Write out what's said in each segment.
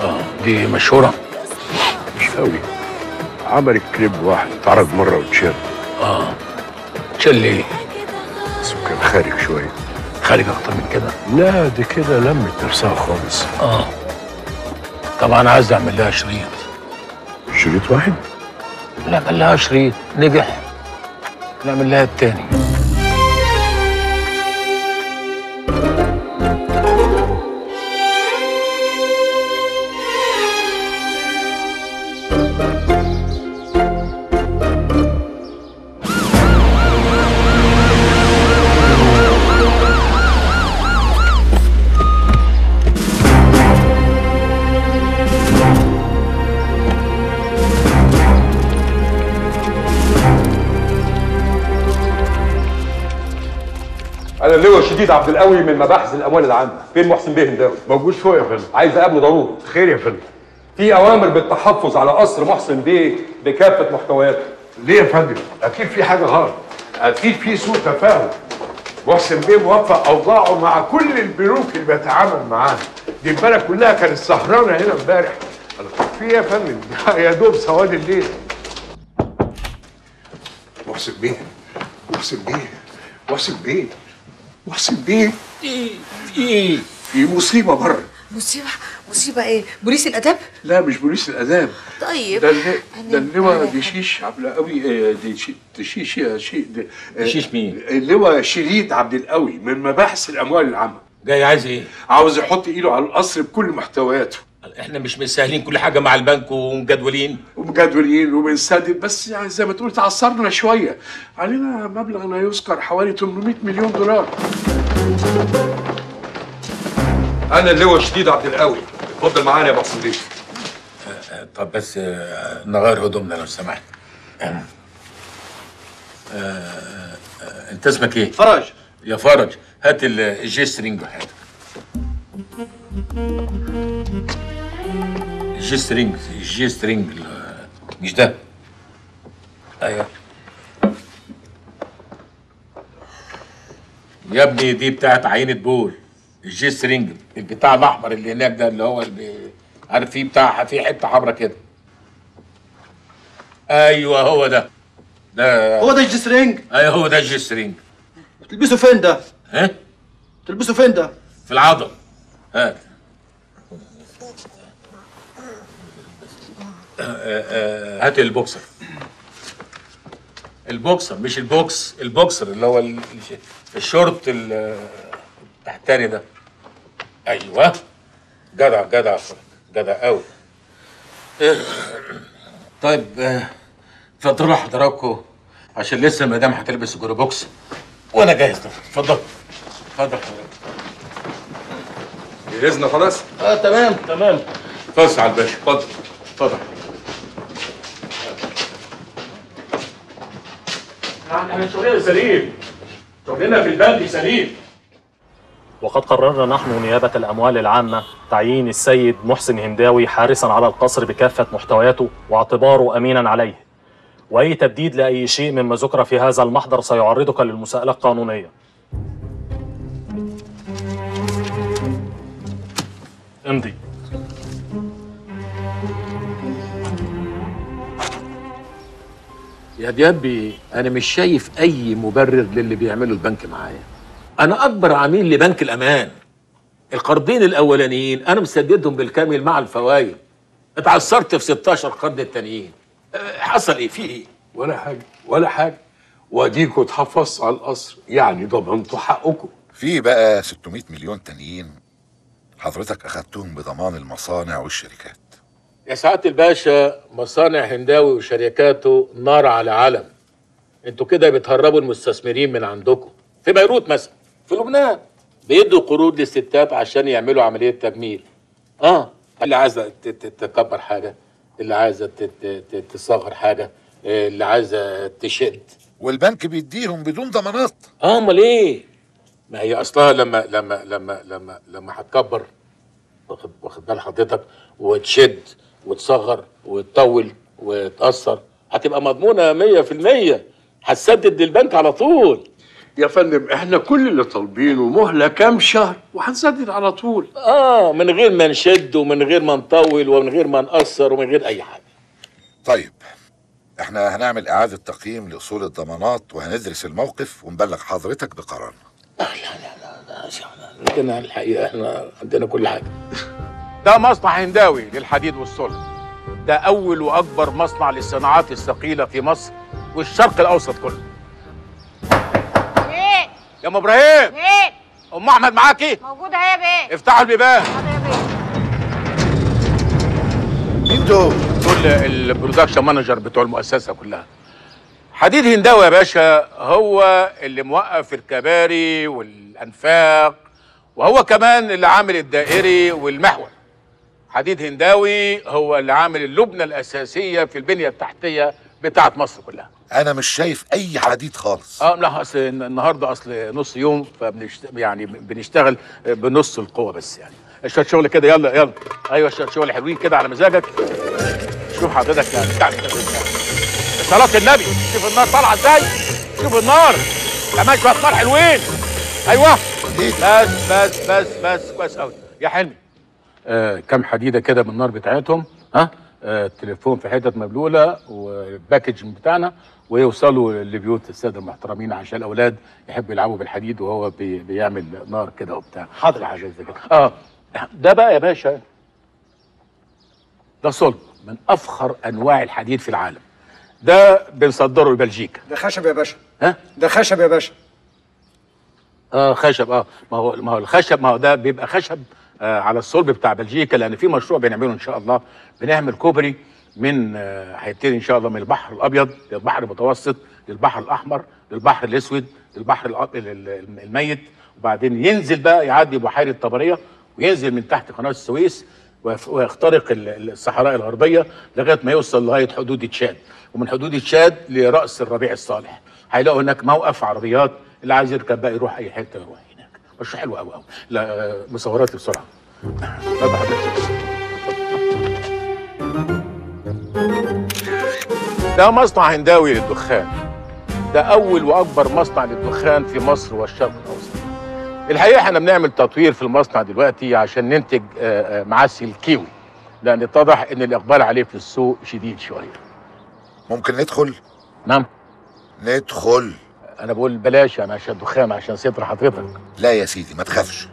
اه دي مشهوره مش قوي عملت كليب واحد اتعرض مره واتشال اه شل ايه بس كان خارج شويه خارج اكتر من كده لا دي كده لمت نفسها خالص اه طبعا عايز اعمل لها شريط شريط واحد نعمل لها شريط نجح نعمل لها التاني انا اللواء شديد عبد القوي من مباحث الاموال العامه فين محسن بيه هنداوي موجود فوق يا فندم عايز اقابله ضروري خير يا فندم في اوامر بالتحفظ على قصر محسن بيه بكافه محتوياته ليه يا فندم اكيد في حاجه غلط اكيد في سوء تفاهم محسن بيه موفق اوضاعه مع كل البنوك اللي بيتعامل معاها دي البلد كلها كانت سهرانه هنا امبارح في إيه يا فندم يا دوب سواد الليل محسن بيه محسن بيه محسن بيه محسن بيه ايه ايه في مصيبه بره مصيبة مصيبة ايه؟ بوليس الأدب؟ لا مش بوليس الاداب طيب ده اللي أنا- ده اللواء أنا- دشيش عبد القوي آه، دشي- دشيش يا شيء ده- آه، دشيش مين؟ اللواء شديد عبد القوي من مباحث الاموال العامه جاي عايز ايه عاوز يحط ايده على القصر بكل محتوياته احنا مش مسهلين كل حاجه مع البنك ومجدولين ومجدولين وبنسدد بس يعني زي ما تقول تعثرنا شويه علينا مبلغ لا يذكر حوالي 800 مليون دولار انا اللواء شديد عبد القوي اتفضل معانا يا محسن بيه طب بس آه، نغير هدومنا لو سمحت آه، آه، آه، انت اسمك ايه؟ فرج يا فرج هات ال- الجي سترينج وحياتك الجي سترينج الجي سترينج ال- مش ده ايوه يا ابني دي بتاعت عينة بول الجي سترينج البتاع الاحمر اللي هناك ده اللي هو اللي عارف فيه بتاع فيه حته حمراء كده ايوه هو ده ده هو ده الجسرينج ايوه هو ده الجي سترينج تلبسه فين ده؟ ها تلبسه فين ده؟ في العضل هات آه، آه، هات البوكسر البوكسر مش البوكس البوكسر اللي هو ال- الش- الشورت ال- التحتاني ده ايوه جدع جدع جدع قوي طيب آه، اتفضلوا حضراتكم عشان لسه المدام هتلبس الجورو بوكس وانا جاهز اتفضل اتفضل حضرتك جهزنا خلاص اه تمام تمام فص على الباشا اتفضل اتفضل احنا شغلنا سليم شغلنا في البنك سليم وقد قررنا نحن نيابة الأموال العامة تعيين السيد محسن هنداوي حارسا على القصر بكافة محتوياته واعتباره أمينا عليه وأي تبديد لأي شيء مما ذكر في هذا المحضر سيعرضك للمساءلة القانونية امضي يا ديابي انا مش شايف اي مبرر للي بيعمله البنك معايا انا اكبر عميل لبنك الامان القرضين الاولانيين انا مسددهم بالكامل مع الفوائد اتعثرت في 16 قرض التانيين أه، حصل ايه في ايه ولا حاجه ولا حاجه واديكوا اتحفظتوا على القصر يعني ضمنتوا حقكم في بقى 600 مليون تانيين حضرتك اخدتهم بضمان المصانع والشركات يا سعاده الباشا مصانع هنداوي وشركاته نار على علم انتوا كده بتهربوا المستثمرين من عندكم في بيروت مثلا في لبنان بيدوا قروض للستات عشان يعملوا عمليه تجميل اه اللي عايزه ت- ت- تكبر حاجه اللي عايزه ت- ت- ت- تصغر حاجه آه، اللي عايزه تشد والبنك بيديهم بدون ضمانات اه امال ايه ما هي اصلها لما لما لما لما لما هتكبر واخد واخد بال حضرتك وتشد وتصغر وتطول وتأثر هتبقى مضمونة 100% هتسدد للبنك على طول يا فندم احنا كل اللي طالبينه مهله كام شهر وهنسدد على طول اه من غير ما نشد ومن غير ما نطول ومن غير ما نقصر ومن غير اي حاجه طيب احنا هنعمل اعادة تقييم لاصول الضمانات وهندرس الموقف ونبلغ حضرتك بقرارنا عندنا الحقيقه احنا عندنا كل حاجه ده مصنع هنداوي للحديد والصلب ده أول وأكبر مصنع للصناعات الثقيلة في مصر والشرق الأوسط كله ايه يا أم إبراهيم ايه أم أحمد معاكي موجودة اهي يا بيه افتحوا البيبان حاضر يا بيه مين دول؟ دول البرودكشن مانجر بتوع المؤسسة كلها حديد هنداوي يا باشا هو اللي موقف الكباري والأنفاق وهو كمان اللي عامل الدائري والمحور حديد هنداوي هو اللي عامل اللبنة الأساسية في البنية التحتية بتاعت مصر كلها انا مش شايف اي حديد خالص اه لا اصل النهارده اصل نص يوم فبنشت... يعني بنشتغل بنص القوه بس يعني شويه شغل كده يلا يلا ايوه شويه شغل حلوين كده على مزاجك شوف حضرتك يعني بتاع صلاة النبي شوف النار طالعه ازاي شوف النار كمان شويه نار حلوين ايوه بس بس بس بس كويس قوي يا حلمي آه كم حديده كده من النار بتاعتهم ها آه التليفون في حتت مبلوله والباكج بتاعنا ويوصلوا لبيوت الساده المحترمين عشان الاولاد يحبوا يلعبوا بالحديد وهو بي بيعمل نار كده وبتاع حاضر حاجه زي كده اه ده بقى يا باشا ده صلب من افخر انواع الحديد في العالم ده بنصدره لبلجيكا ده خشب يا باشا ها ده خشب يا باشا اه خشب اه ما هو ما هو الخشب ما هو ده بيبقى خشب آه على الصلب بتاع بلجيكا لان في مشروع بنعمله ان شاء الله بنعمل كوبري من آه، هيبتدي ان شاء الله من البحر الابيض للبحر المتوسط للبحر الاحمر للبحر الاسود للبحر الأ- ال- ال- الميت وبعدين ينزل بقى يعدي بحيره طبريه وينزل من تحت قناه السويس ويف- ويخترق ال- ال- الصحراء الغربيه لغايه ما يوصل لغايه حدود تشاد ومن حدود تشاد لراس الربيع الصالح هيلاقوا هناك موقف عربيات اللي عايز يركب بقى يروح اي حته يروح هناك مش حلو قوي قوي لا آه، مصورات بسرعه اتفضل حضرتك ده مصنع هنداوي للدخان ده اول واكبر مصنع للدخان في مصر والشرق الاوسط الحقيقه احنا بنعمل تطوير في المصنع دلوقتي عشان ننتج آه، آه، معسل كيوي لان اتضح ان الاقبال عليه في السوق شديد شويه ممكن ندخل نعم ندخل انا بقول بلاش انا عشان دخان عشان ستر حضرتك لا يا سيدي ما تخافش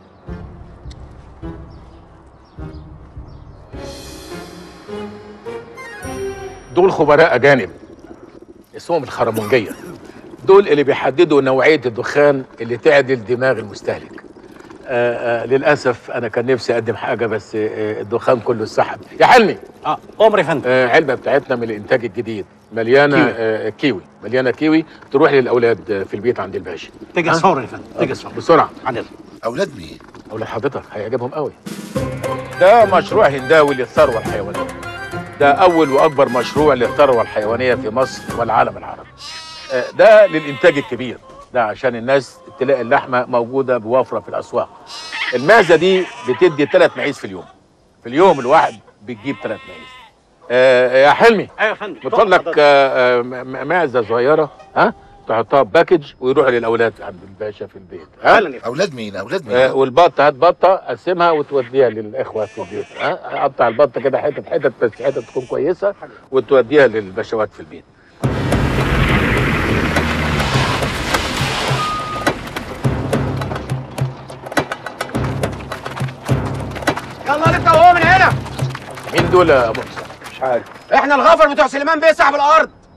دول خبراء اجانب اسمهم الخرمونجيه دول اللي بيحددوا نوعيه الدخان اللي تعدل دماغ المستهلك آه آه للاسف انا كان نفسي اقدم حاجه بس آه الدخان كله اتسحب يا حلمي اه امر يا فندم آه علبه بتاعتنا من الانتاج الجديد مليانه كيوي. كيوي, آه كيوي. مليانه كيوي تروح للاولاد آه في البيت عند الباشا تجهز فورا يا فندم تجهز فورا بسرعه عدل اولاد مين اولاد حضرتك هيعجبهم قوي ده مشروع هنداوي للثروه الحيوانيه ده اول واكبر مشروع للثروه الحيوانيه في مصر والعالم العربي آه، ده للانتاج الكبير ده عشان الناس تلاقي اللحمه موجوده بوفره في الاسواق المعزه دي بتدي ثلاث معيز في اليوم في اليوم الواحد بتجيب ثلاث معيز آه يا حلمي ايوه يا فندم بتقول لك آه، آه، م- م- معزه صغيره ها تحطها في باكج ويروح للاولاد عند الباشا في البيت ها فعلا يا فندم اولاد مين اولاد مين آه، والبطه هات بطه قسمها وتوديها للاخوه في البيت ها قطع البطه كده حتت حتت بس حتت تكون كويسه وتوديها للبشوات في البيت يلا نبدا وهو من هنا مين دول يا ابو حسام؟ مش عارف احنا الغفر بتوع سليمان بيه صاحب الارض